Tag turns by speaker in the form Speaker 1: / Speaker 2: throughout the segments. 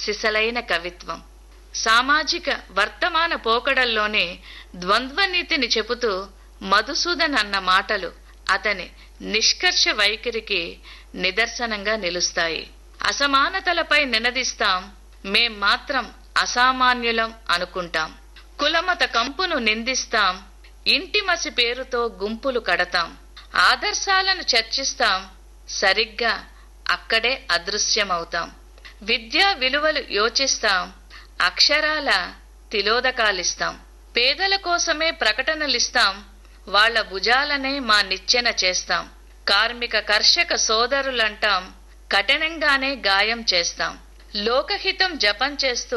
Speaker 1: సిసలైన కవిత్వం సామాజిక వర్తమాన పోకడల్లోని ద్వంద్వనీతిని చెబుతూ మధుసూదన్ అన్న మాటలు అతని నిష్కర్ష వైఖరికి నిదర్శనంగా నిలుస్తాయి అసమానతలపై నినదిస్తాం మేం మాత్రం అసామాన్యులం అనుకుంటాం కులమత కంపును నిందిస్తాం ఇంటిమసి పేరుతో గుంపులు కడతాం ఆదర్శాలను చర్చిస్తాం సరిగ్గా అక్కడే అదృశ్యమవుతాం విద్యా విలువలు యోచిస్తాం అక్షరాల తిలోదకాలిస్తాం పేదల కోసమే ప్రకటనలిస్తాం వాళ్ల భుజాలనే మా నిచ్చెన చేస్తాం కార్మిక కర్షక సోదరులంటాం కఠినంగానే గాయం చేస్తాం లోకహితం జపం చేస్తూ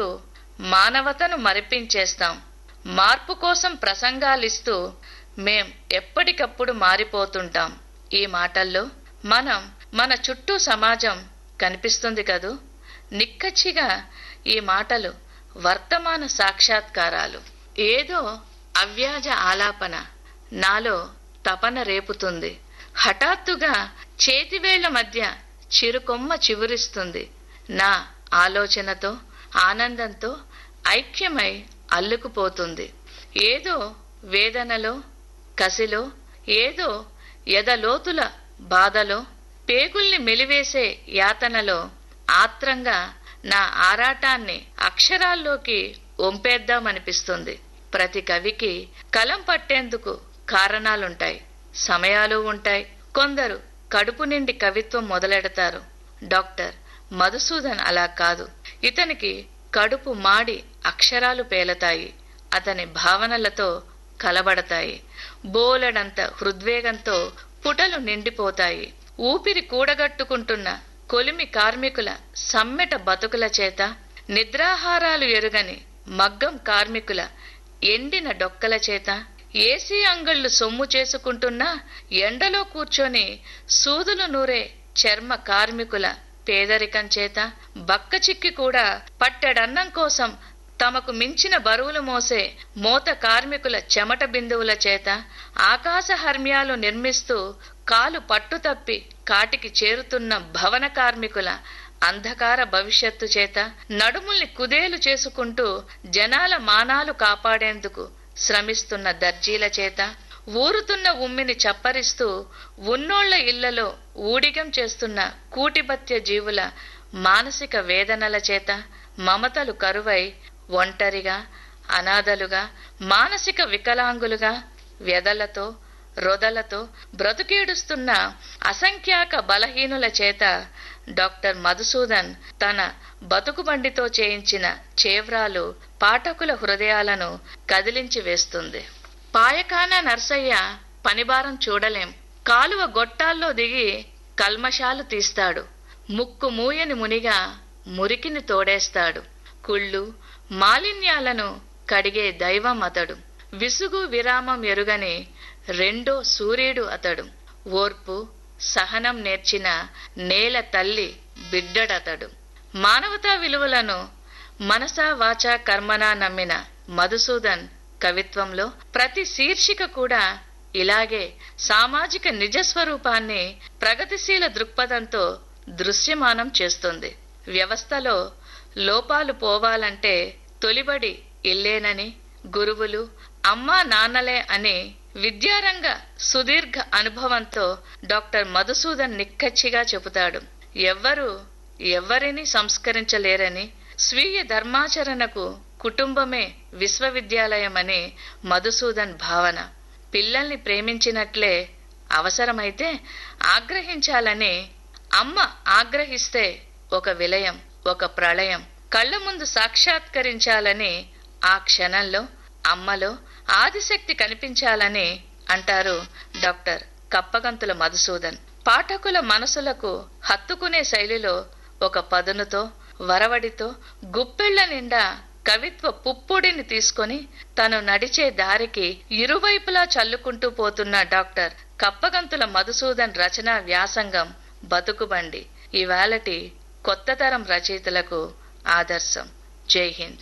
Speaker 1: మానవతను మరిపించేస్తాం మార్పు కోసం ప్రసంగాలిస్తూ మేం ఎప్పటికప్పుడు మారిపోతుంటాం ఈ మాటల్లో మనం మన చుట్టూ సమాజం కనిపిస్తుంది కదూ నిక్కచ్చిగా ఈ మాటలు వర్తమాన సాక్షాత్కారాలు ఏదో అవ్యాజ ఆలాపన నాలో తపన రేపుతుంది హఠాత్తుగా చేతివేళ్ల మధ్య చిరుకొమ్మ చివురిస్తుంది నా ఆలోచనతో ఆనందంతో ఐక్యమై అల్లుకుపోతుంది ఏదో వేదనలో కసిలో ఏదో ఎదలోతుల బాధలో పేగుల్ని మెలివేసే యాతనలో ఆత్రంగా నా ఆరాటాన్ని అక్షరాల్లోకి ఒంపేద్దామనిపిస్తుంది ప్రతి కవికి కలం పట్టేందుకు కారణాలుంటాయి సమయాలు ఉంటాయి కొందరు కడుపు నిండి కవిత్వం మొదలెడతారు డాక్టర్ మధుసూదన్ అలా కాదు ఇతనికి కడుపు మాడి అక్షరాలు పేలతాయి అతని భావనలతో కలబడతాయి బోలెడంత హృద్వేగంతో పుటలు నిండిపోతాయి ఊపిరి కూడగట్టుకుంటున్న కొలిమి కార్మికుల సమ్మెట బతుకుల చేత నిద్రాహారాలు ఎరుగని మగ్గం కార్మికుల ఎండిన డొక్కల చేత ఏసీ అంగళ్ళు సొమ్ము చేసుకుంటున్నా ఎండలో కూర్చొని సూదులు నూరే చర్మ కార్మికుల పేదరికం చేత బక్క చిక్కి కూడా పట్టెడన్నం కోసం తమకు మించిన బరువులు మోసే మోత కార్మికుల చెమట బిందువుల చేత ఆకాశ హర్మ్యాలు నిర్మిస్తూ కాలు పట్టు తప్పి కాటికి చేరుతున్న భవన కార్మికుల అంధకార భవిష్యత్తు చేత నడుముల్ని కుదేలు చేసుకుంటూ జనాల మానాలు కాపాడేందుకు శ్రమిస్తున్న దర్జీల చేత ఊరుతున్న ఉమ్మిని చప్పరిస్తూ ఉన్నోళ్ల ఇళ్లలో ఊడిగం చేస్తున్న కూటిబత్య జీవుల మానసిక వేదనల చేత మమతలు కరువై ఒంటరిగా అనాథలుగా మానసిక వికలాంగులుగా వ్యధలతో రొదలతో బ్రతుకేడుస్తున్న అసంఖ్యాక బలహీనుల చేత డాక్టర్ మధుసూదన్ తన బతుకుబండితో చేయించిన చేవ్రాలు పాఠకుల హృదయాలను కదిలించి వేస్తుంది పాయకాన నర్సయ్య పనిభారం చూడలేం కాలువ గొట్టాల్లో దిగి కల్మషాలు తీస్తాడు ముక్కు మూయని మునిగా మురికిని తోడేస్తాడు కుళ్ళు మాలిన్యాలను కడిగే దైవం అతడు విసుగు విరామం ఎరుగని రెండో సూర్యుడు అతడు ఓర్పు సహనం నేర్చిన నేల తల్లి బిడ్డడతడు మానవతా విలువలను మనసా వాచా కర్మనా నమ్మిన మధుసూదన్ కవిత్వంలో ప్రతి శీర్షిక కూడా ఇలాగే సామాజిక నిజస్వరూపాన్ని ప్రగతిశీల దృక్పథంతో దృశ్యమానం చేస్తుంది వ్యవస్థలో లోపాలు పోవాలంటే తొలిబడి ఇల్లేనని గురువులు అమ్మా నాన్నలే అని విద్యారంగ సుదీర్ఘ అనుభవంతో డాక్టర్ మధుసూదన్ నిక్కచ్చిగా చెబుతాడు ఎవ్వరూ ఎవ్వరిని సంస్కరించలేరని స్వీయ ధర్మాచరణకు కుటుంబమే విశ్వవిద్యాలయమని మధుసూదన్ భావన పిల్లల్ని ప్రేమించినట్లే అవసరమైతే ఆగ్రహించాలని అమ్మ ఆగ్రహిస్తే ఒక విలయం ఒక ప్రళయం కళ్ల ముందు సాక్షాత్కరించాలని ఆ క్షణంలో అమ్మలో ఆదిశక్తి కనిపించాలని అంటారు డాక్టర్ కప్పగంతుల మధుసూదన్ పాఠకుల మనసులకు హత్తుకునే శైలిలో ఒక పదునుతో వరవడితో గుప్పెళ్ల నిండా కవిత్వ పుప్పొడిని తీసుకొని తను నడిచే దారికి ఇరువైపులా చల్లుకుంటూ పోతున్న డాక్టర్ కప్పగంతుల మధుసూదన్ రచనా వ్యాసంగం బతుకుబండి ఇవాళటి కొత్త తరం రచయితలకు ఆదర్శం జై హింద్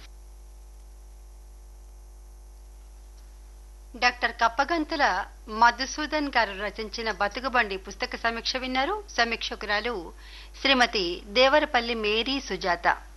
Speaker 2: డాక్టర్ కప్పగంతుల మధుసూదన్ గారు రచించిన బతుకుబండి పుస్తక సమీక్ష విన్నారు సమీక్షకురాలు శ్రీమతి దేవరపల్లి మేరీ సుజాత